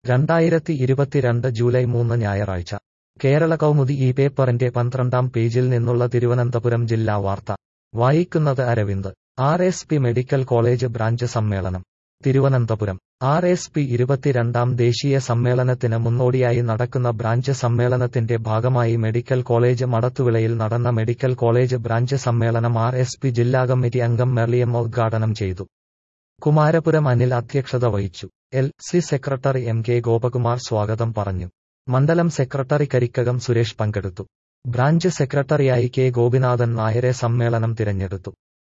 രണ്ടായിരത്തി ഇരുപത്തിരണ്ട് ജൂലൈ മൂന്ന് ഞായറാഴ്ച കേരള കൗമുദി ഈ പേപ്പറിന്റെ പന്ത്രണ്ടാം പേജിൽ നിന്നുള്ള തിരുവനന്തപുരം ജില്ലാ വാർത്ത വായിക്കുന്നത് Aravind R S P medical college branch സമ്മേളനം തിരുവനന്തപുരം ആർ എസ് പി ഇരുപത്തിരണ്ടാം ദേശീയ സമ്മേളനത്തിന് മുന്നോടിയായി നടക്കുന്ന ബ്രാഞ്ച് സമ്മേളനത്തിന്റെ ഭാഗമായി മെഡിക്കൽ കോളേജ് മടത്തുവിളയിൽ നടന്ന മെഡിക്കൽ കോളേജ് ബ്രാഞ്ച് സമ്മേളനം ആർ എസ് പി ജില്ലാ കമ്മിറ്റി അംഗം മെർലിയം ഉദ്ഘാടനം ചെയ്തു കുമാരപുരം അനിൽ അധ്യക്ഷത വഹിച്ചു L C secretary M K Gopakumar സ്വാഗതം പറഞ്ഞു മണ്ഡലം സെക്രട്ടറി കരിക്കകം സുരേഷ് പങ്കെടുത്തു ബ്രാഞ്ച് സെക്രട്ടറിയായി കെ ഗോപിനാഥൻ നായരെ സമ്മേളനം തിരഞ്ഞെടുത്തു